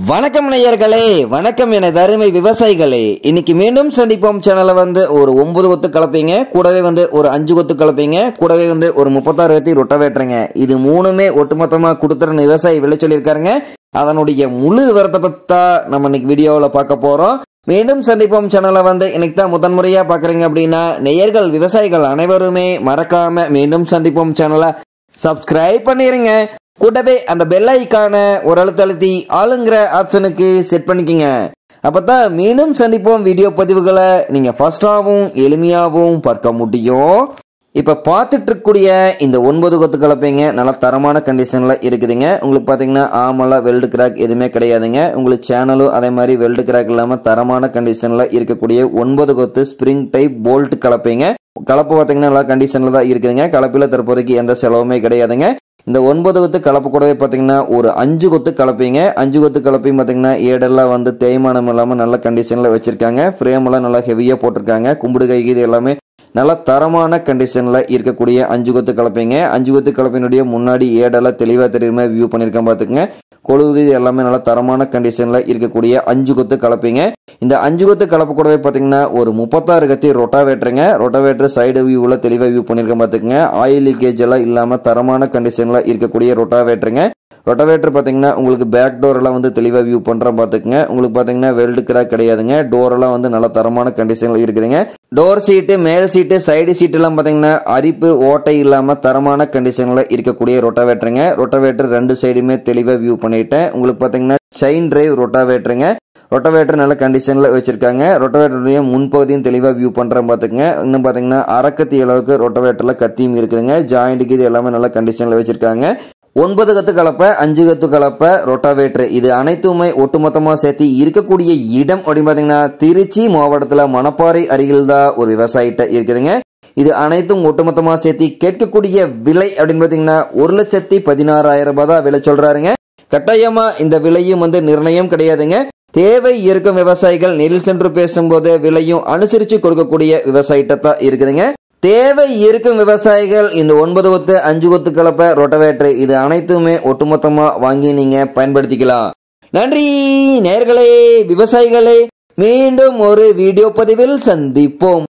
வணக்கம் நேயர்களே வணக்கம் எனது அருமை விவசாயிகளே இன்னைக்கு மீண்டும் சந்திப்போம் சேனல்ல வந்து ஒரு ஒன்பது கொத்து கலப்பீங்க கூடவே வந்து ஒரு அஞ்சு கொத்து கலப்பீங்க கூடவே வந்து ஒரு முப்பத்தாறு கத்தி ரொட்டவேட்டுறங்க இது மூணுமே ஒட்டுமொத்தமா கொடுத்துற விவசாயி விளைச்சல் இருக்காருங்க அதனுடைய முழு விவரத்தை பத்தி தான் நம்ம இன்னைக்கு வீடியோவில் பார்க்க போறோம் மீண்டும் சந்திப்போம் சேனலை வந்து இன்னைக்கு தான் முதன்முறையா பாக்குறீங்க அப்படின்னா நேயர்கள் விவசாயிகள் அனைவருமே மறக்காம மீண்டும் சந்திப்போம் சேனலை சப்ஸ்கிரைப் பண்ணிருங்க கூடவே அந்த பெல் ஐக்கான ஒரு அழுத்த அழுத்தி ஆளுங்கிற ஆப்ஷனுக்கு செட் பண்ணிக்கங்க அப்பதான் மீண்டும் சந்திப்போம் வீடியோ பதிவுகளை நீங்க ஃபர்ஸ்டாகவும் எளிமையாகவும் பார்க்க முடியும் இப்ப பார்த்துட்டு இருக்கக்கூடிய இந்த ஒன்பது கொத்து கலப்பைங்க நல்ல தரமான கண்டிஷன்ல இருக்குதுங்க உங்களுக்கு பாத்தீங்கன்னா ஆமலா வெல்டு கிராக் எதுவுமே கிடையாதுங்க உங்களுக்கு சேனலும் அதே மாதிரி வெல்டு கிராக் இல்லாம தரமான கண்டிஷன்ல இருக்கக்கூடிய ஒன்பது கொத்து ஸ்ப்ரிங் டைப் போல்ட் கலப்பைங்க கலப்பு பார்த்தீங்கன்னா நல்லா கண்டிஷனில் தான் இருக்குதுங்க கலப்பில் தற்போதைக்கு எந்த செலவுமே கிடையாதுங்க இந்த ஒன்பது கொத்து கலப்பு கூடவே பார்த்தீங்கன்னா ஒரு அஞ்சு கொத்து கலப்பீங்க அஞ்சு கொத்து கலப்பையும் பார்த்தீங்கன்னா ஏடெல்லாம் வந்து தேய்மானம் இல்லாமல் நல்ல கண்டிஷனில் வச்சுருக்காங்க ஃப்ரேம் எல்லாம் நல்லா ஹெவியாக போட்டிருக்காங்க கும்பிடு கை இது எல்லாமே நல்ல தரமான கண்டிஷனில் இருக்கக்கூடிய அஞ்சு கொத்து கலப்பைங்க அஞ்சு கொத்து கலப்பினுடைய முன்னாடி ஏடெல்லாம் தெளிவாக தெரியுமா வியூ பண்ணியிருக்கேன் பார்த்துக்குங்க கொழுவு இது எல்லாமே நல்ல தரமான கண்டிஷனில் இருக்கக்கூடிய அஞ்சு கொத்து கலப்பைங்க இந்த அஞ்சு கொத்து கலப்பு கூடவே பார்த்தீங்கன்னா ஒரு முப்பத்தாறு கத்தி ரொட்டாவேட்டருங்க ரொட்டாவேட்டர் சைடு வியூவில் தெளிவாக வியூ பண்ணியிருக்கேன் பார்த்துக்குங்க ஆயில் லீக்கேஜ் எல்லாம் இல்லாமல் தரமான கண்டிஷனில் இருக்கக்கூடிய ரொட்டாவேட்டருங்க ரொட்டவேட்டர் பார்த்தீங்கன்னா உங்களுக்கு பேக் டோர் எல்லாம் வந்து தெளிவாக வியூ பண்ணுறேன் பார்த்துக்குங்க உங்களுக்கு பார்த்தீங்கன்னா வெல்டு கிராக் கிடையாதுங்க டோர் எல்லாம் வந்து நல்ல தரமான கண்டிஷனில் இருக்குதுங்க டோர் சீட்டு மேல் சீட்டு சைடு சீட்டு எல்லாம் பார்த்தீங்கன்னா அரிப்பு ஓட்டை இல்லாமல் தரமான கண்டிஷனில் இருக்கக்கூடிய ரொட்டவேட்டருங்க ரொட்டவேட்டர் ரெண்டு சைடுமே தெளிவாக வியூ பண்ணிட்டேன் உங்களுக்கு பார்த்தீங்கன்னா செயின் டிரைவ் ரொட்டாவேட்டருங்க ரொட்டவேட்டர் நல்ல கண்டிஷனில் வச்சிருக்காங்க ரொட்டவேட்டருடைய முன்பகுதியும் தெளிவாக வியூ பண்ணுறேன் பார்த்துக்குங்க இன்னும் பார்த்தீங்கன்னா அறக்கத்தி அளவுக்கு ரொட்டவேட்டரில் கத்தியும் இருக்குதுங்க ஜாயிண்ட்டுக்கு இது எல்லாமே நல்ல கண்டிஷனில் வச்சிருக்காங்க ஒன்பது கத்து கலப்பை அஞ்சு கத்து கலப்பை ரொட்டாவேட்டர் இது அனைத்துமே ஒட்டுமொத்தமாக சேர்த்து இருக்கக்கூடிய இடம் அப்படின்னு பார்த்தீங்கன்னா திருச்சி மாவட்டத்தில் மணப்பாறை அருகில் தான் ஒரு விவசாயிட்ட இருக்குதுங்க இது அனைத்தும் ஒட்டுமொத்தமாக சேர்த்து கேட்கக்கூடிய விலை அப்படின்னு பார்த்தீங்கன்னா ஒரு லட்சத்தி பதினாறாயிரம் ரூபாய் தான் விலை சொல்றாருங்க கட்டாயமா இந்த விலையும் வந்து நிர்ணயம் கிடையாதுங்க தேவை இருக்கும் விவசாயிகள் நேரில் சென்று பேசும்போது விலையும் அனுசரித்து கொடுக்கக்கூடிய விவசாயிட்ட தான் இருக்குதுங்க தேவை இருக்கும் விவசாயிகள் இந்த ஒன்பது கொத்து அஞ்சு கொத்து கலப்பை ரொட்டவேட்டர் இது அனைத்துமே ஒட்டுமொத்தமா வாங்கி நீங்க பயன்படுத்திக்கலாம் நன்றி நேர்களே விவசாயிகளே மீண்டும் ஒரு வீடியோ பதிவில் சந்திப்போம்